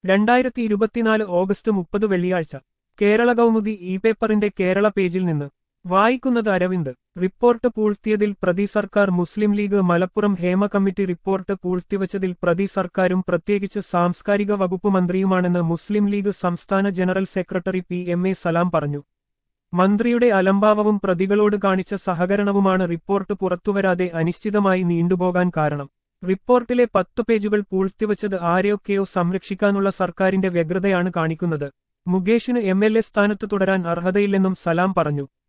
രണ്ടായിരത്തി ഇരുപത്തിനാല് ഓഗസ്റ്റ് മുപ്പത് വെള്ളിയാഴ്ച കേരള കൗമുദി ഇ പേപ്പറിന്റെ കേരള പേജിൽ നിന്ന് വായിക്കുന്നത് അരവിന്ദ് റിപ്പോർട്ട് പൂഴ്ത്തിയതിൽ പ്രതി സർക്കാർ മുസ്ലിം ലീഗ് മലപ്പുറം ഹേമ കമ്മിറ്റി റിപ്പോർട്ട് പൂഴ്ത്തിവച്ചതിൽ പ്രതി സർക്കാരും പ്രത്യേകിച്ച് സാംസ്കാരിക വകുപ്പ് മന്ത്രിയുമാണെന്ന് മുസ്ലിം ലീഗ് സംസ്ഥാന general secretary P M A Salam പറഞ്ഞു മന്ത്രിയുടെ അലംഭാവവും പ്രതികളോട് കാണിച്ച സഹകരണവുമാണ് റിപ്പോർട്ട് പുറത്തുവരാതെ അനിശ്ചിതമായി നീണ്ടുപോകാൻ കാരണം റിപ്പോർട്ടിലെ പത്തു പേജുകൾ പൂഴ്ത്തിവച്ചത് ആരെയൊക്കെയോ സംരക്ഷിക്കാനുള്ള സർക്കാരിന്റെ വ്യഗ്രതയാണ് കാണിക്കുന്നത് മുകേഷിന് എം എൽ എ സ്ഥാനത്ത് തുടരാൻ അർഹതയില്ലെന്നും സലാം പറഞ്ഞു